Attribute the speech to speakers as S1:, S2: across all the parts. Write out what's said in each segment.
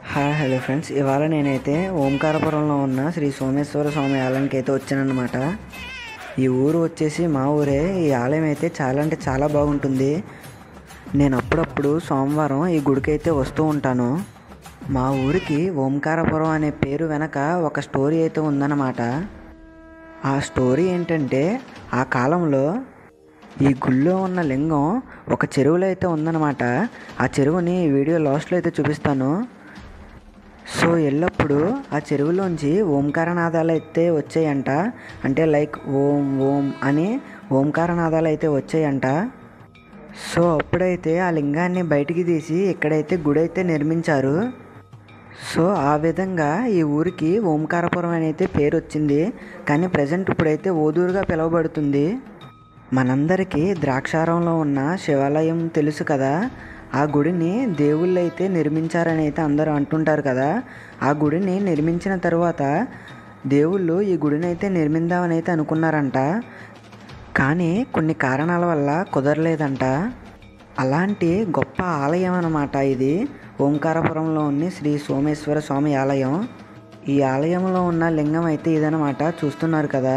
S1: hi hello friends ఇవాళ నేనైతే ఓంకారపురంలో ఉన్న శ్రీ సోమేశ్వర స్వామి ఆలయానికి అయితే వచ్చానన్నమాట ఈ ఊరు వచ్చేసి మా ఊరే ఈ ఆలయం అయితే చాలా అంటే చాలా బాగుంటుంది నేను అప్పుడప్పుడు సోమవారం ఈ గుడికి అయితే వస్తూ ఉంటాను మా ఊరికి ఓంకారపురం అనే పేరు వెనక ఒక స్టోరీ అయితే ఉందన్నమాట ఆ స్టోరీ ఏంటంటే ఆ కాలంలో ఈ గుళ్ళో ఉన్న లింగం ఒక చెరువులో అయితే ఉందన్నమాట ఆ చెరువుని ఈ వీడియో లాస్ట్లో అయితే చూపిస్తాను సో ఎల్లప్పుడూ ఆ చెరువులోంచి ఓంకారనాదాలు అయితే వచ్చాయంట అంటే లైక్ ఓం ఓం అని ఓంకారనాదాలు అయితే వచ్చాయంట సో అప్పుడైతే ఆ లింగాన్ని బయటికి తీసి ఇక్కడైతే గుడి అయితే నిర్మించారు సో ఆ విధంగా ఈ ఊరికి ఓంకారపురం అని అయితే పేరు వచ్చింది కానీ ప్రజెంట్ ఇప్పుడైతే ఓదూరుగా పిలువబడుతుంది మనందరికీ ద్రాక్షారంలో ఉన్న శివాలయం తెలుసు కదా ఆ గుడిని దేవుళ్ళు అయితే నిర్మించారని అయితే అందరూ అంటుంటారు కదా ఆ గుడిని నిర్మించిన తర్వాత దేవుళ్ళు ఈ గుడిని అయితే నిర్మిందామని అయితే అనుకున్నారంట కానీ కొన్ని కారణాల వల్ల కుదరలేదంట అలాంటి గొప్ప ఆలయం అన్నమాట ఇది ఓంకారపురంలో ఉన్న శ్రీ సోమేశ్వర స్వామి ఆలయం ఈ ఆలయంలో ఉన్న లింగం అయితే ఇదనమాట చూస్తున్నారు కదా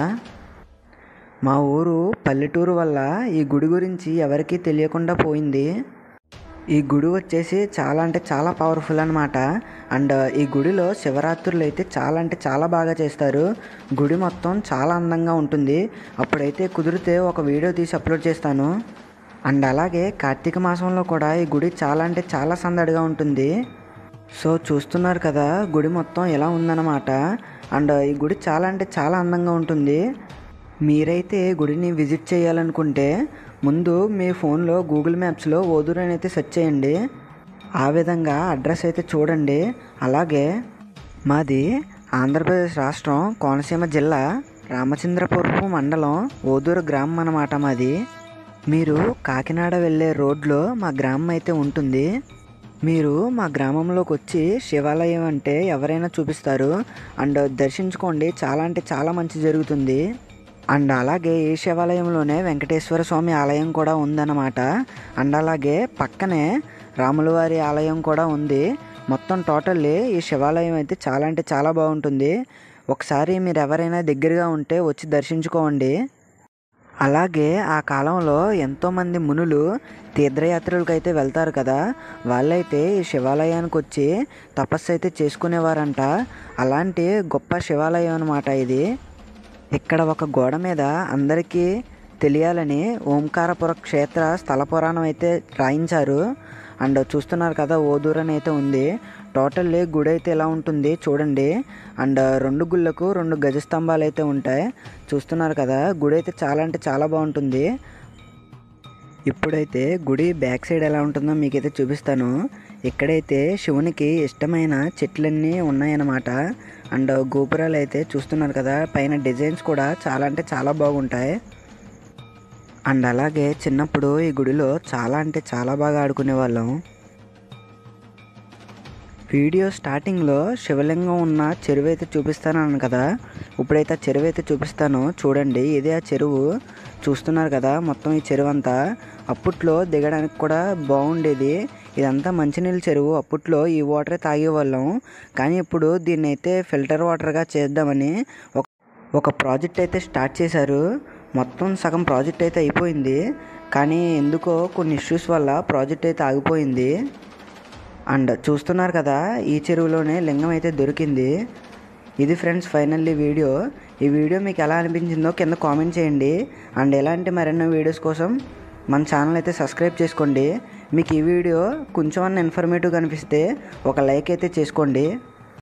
S1: మా ఊరు పల్లెటూరు వల్ల ఈ గుడి గురించి ఎవరికీ తెలియకుండా పోయింది ఈ గుడి వచ్చేసి చాలా అంటే చాలా పవర్ఫుల్ అనమాట అండ్ ఈ గుడిలో శివరాత్రులు అయితే చాలా అంటే చాలా బాగా చేస్తారు గుడి మొత్తం చాలా అందంగా ఉంటుంది అప్పుడైతే కుదిరితే ఒక వీడియో తీసి అప్లోడ్ చేస్తాను అండ్ అలాగే కార్తీక మాసంలో కూడా ఈ గుడి చాలా అంటే చాలా సందడిగా ఉంటుంది సో చూస్తున్నారు కదా గుడి మొత్తం ఎలా ఉందన్నమాట అండ్ ఈ గుడి చాలా అంటే చాలా అందంగా ఉంటుంది మీరైతే గుడిని విజిట్ చేయాలనుకుంటే ముందు మీ ఫోన్లో గూగుల్ మ్యాప్స్లో ఓదూరు అని అయితే సెర్చ్ చేయండి ఆ విధంగా అడ్రస్ అయితే చూడండి అలాగే మాది ఆంధ్రప్రదేశ్ రాష్ట్రం కోనసీమ జిల్లా రామచంద్రపురపు మండలం ఓదూరు గ్రామం అన్నమాట మాది మీరు కాకినాడ వెళ్ళే రోడ్లో మా గ్రామం అయితే ఉంటుంది మీరు మా గ్రామంలోకి వచ్చి శివాలయం అంటే ఎవరైనా చూపిస్తారు అండ్ దర్శించుకోండి చాలా అంటే చాలా మంచి జరుగుతుంది అండ్ అలాగే ఈ శివాలయంలోనే వెంకటేశ్వర స్వామి ఆలయం కూడా ఉందన్నమాట అండ్ అలాగే పక్కనే రాములవారి ఆలయం కూడా ఉంది మొత్తం టోటల్లీ ఈ శివాలయం అయితే చాలా అంటే చాలా బాగుంటుంది ఒకసారి మీరు ఎవరైనా దగ్గరగా ఉంటే వచ్చి దర్శించుకోండి అలాగే ఆ కాలంలో ఎంతోమంది మునులు తీర్థయాత్రలకు అయితే వెళ్తారు కదా వాళ్ళైతే ఈ శివాలయానికి వచ్చి తపస్సు అయితే చేసుకునేవారంట అలాంటి గొప్ప శివాలయం అనమాట ఇది ఇక్కడ ఒక గోడ మీద అందరికీ తెలియాలని ఓంకారపుర క్షేత్ర స్థల పురాణం అయితే రాయించారు అండ్ చూస్తున్నారు కదా ఓదూరు అని అయితే ఉంది టోటల్లీ గుడి అయితే ఎలా ఉంటుంది చూడండి అండ్ రెండు గుళ్ళకు రెండు గజస్తంభాలు అయితే ఉంటాయి చూస్తున్నారు కదా గుడి అయితే చాలా అంటే చాలా బాగుంటుంది ఇప్పుడైతే గుడి బ్యాక్ సైడ్ ఎలా ఉంటుందో మీకైతే చూపిస్తాను ఇక్కడైతే శివునికి ఇష్టమైన చెట్లన్నీ ఉన్నాయన్నమాట అండ్ గోపురాలు అయితే చూస్తున్నారు కదా పైన డిజైన్స్ కూడా చాలా అంటే చాలా బాగుంటాయి అండ్ అలాగే చిన్నప్పుడు ఈ గుడిలో చాలా అంటే చాలా బాగా ఆడుకునే వాళ్ళం వీడియో స్టార్టింగ్లో శివలింగం ఉన్న చెరువు అయితే చూపిస్తాను కదా ఇప్పుడైతే ఆ చెరువు అయితే చూపిస్తాను చూడండి ఇదే ఆ చెరువు చూస్తున్నారు కదా మొత్తం ఈ చెరువు అంతా అప్పట్లో దిగడానికి కూడా బాగుండేది ఇదంతా మంచినీళ్ళ చెరువు అప్పట్లో ఈ వాటరే తాగేవాళ్ళం కానీ ఇప్పుడు దీన్ని అయితే ఫిల్టర్ వాటర్గా చేద్దామని ఒక ఒక ప్రాజెక్ట్ అయితే స్టార్ట్ చేశారు మొత్తం సగం ప్రాజెక్ట్ అయితే అయిపోయింది కానీ ఎందుకో కొన్ని ఇష్యూస్ వల్ల ప్రాజెక్ట్ అయితే ఆగిపోయింది అండ్ చూస్తున్నారు కదా ఈ చెరువులోనే లింగం అయితే దొరికింది ఇది ఫ్రెండ్స్ ఫైనల్లీ వీడియో ఈ వీడియో మీకు ఎలా అనిపించిందో కింద కామెంట్ చేయండి అండ్ ఎలాంటి మరెన్నో వీడియోస్ కోసం మన ఛానల్ అయితే సబ్స్క్రైబ్ చేసుకోండి మీకు ఈ వీడియో కొంచెం అన్న ఇన్ఫర్మేటివ్గా అనిపిస్తే ఒక లైక్ అయితే చేసుకోండి